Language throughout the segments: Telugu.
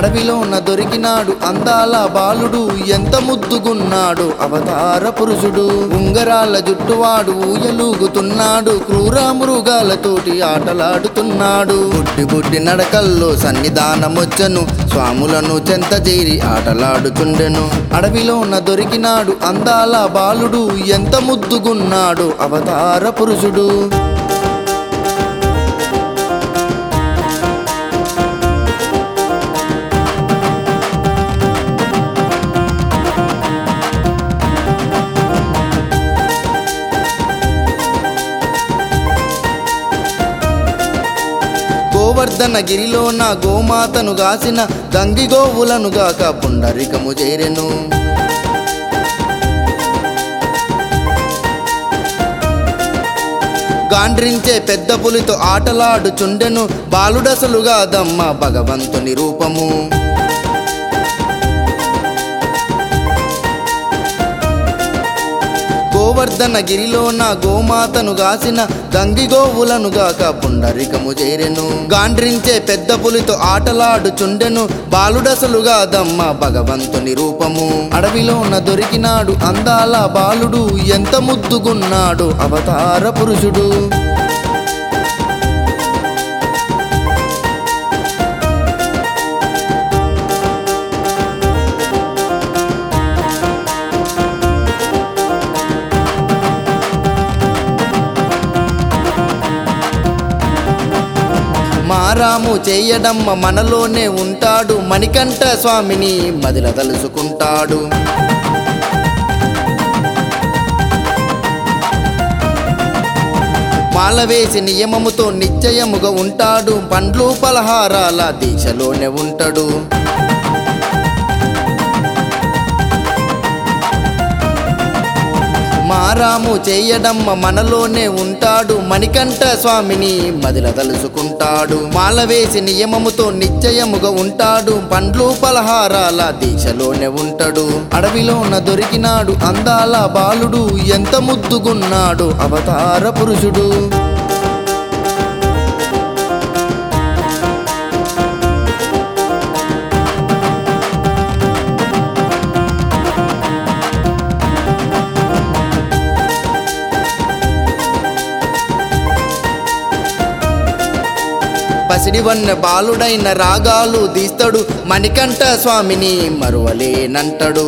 అడవిలోన దొరికినాడు అందాల బాలుడు ఎంత ముద్దుగున్నాడు అవతార పురుషుడు ఉంగరాల జుట్టువాడు ఊయలూగుతున్నాడు క్రూర మృగాలతోటి ఆటలాడుతున్నాడు బుడ్డి బుడ్డి నడకల్లో సన్నిధానమొచ్చను స్వాములను చెంత చేరి ఆటలాడుచుండెను అడవిలోన దొరికినాడు అందాల బాలుడు ఎంత ముద్దుగున్నాడు అవతార పురుషుడు గోవర్ధన గిరిలోన గోమాతను గాసిన గంగి గోవులను గాక పుండరికము చేరెను గాండ్రించే పెద్ద పులితో ఆటలాడుచుండెను బాలుడసలుగా దమ్మ భగవంతుని రూపము గోవర్ధన గిరిలోన గోమాతను గాసిన గంగి గోవులను గాక పుండరికము చేరెను గాండ్రించే పెద్ద పులితో ఆటలాడుచుండెను బాలుడసలుగా దమ్మ భగవంతుని రూపము అడవిలోన దొరికినాడు అందాల బాలుడు ఎంత ముద్దుగున్నాడు అవతార పురుషుడు మారాము చేయడమ్మ మనలోనే ఉంటాడు మణికంఠ స్వామిని మదిల తలుసుకుంటాడు మాల వేసి నియమముతో నిశ్చయముగా ఉంటాడు పండ్లు పలహారాల దీక్షలోనే ఉంటాడు మారాము చేయడమ్మ మనలోనే ఉంటాడు మణికంఠ స్వామిని మదిల తలుసుకుంటాడు మాల వేసి నియమముతో నిశ్చయముగా ఉంటాడు పండ్లు పలహారాల దీక్షలోనే ఉంటాడు అడవిలోన దొరికినాడు అందాల బాలుడు ఎంత ముద్దుగున్నాడు అవతార పురుషుడు పసిడివన్న బాలుడైన రాగాలు తీస్తాడు మణికంఠ స్వామిని మరువలేనంటాడు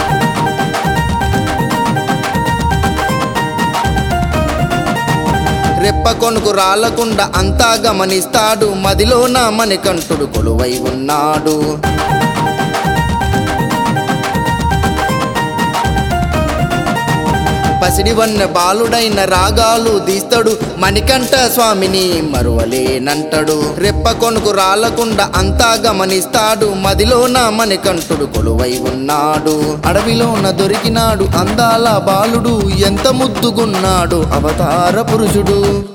రెప్ప కొనుకు రాలకుండా అంతా గమనిస్తాడు మదిలోన మణికంఠుడు కొలువై ఉన్నాడు పసిడివన్న బాలుడైన రాగాలు తీస్తాడు మణికంఠ స్వామిని మరువలేనంటాడు రెప్ప కొనుకు రాలకుండా అంతా గమనిస్తాడు మదిలోన మణికంఠుడు కొలువై ఉన్నాడు అడవిలోన దొరికినాడు అందాల బాలుడు ఎంత ముద్దుగున్నాడు అవతార పురుషుడు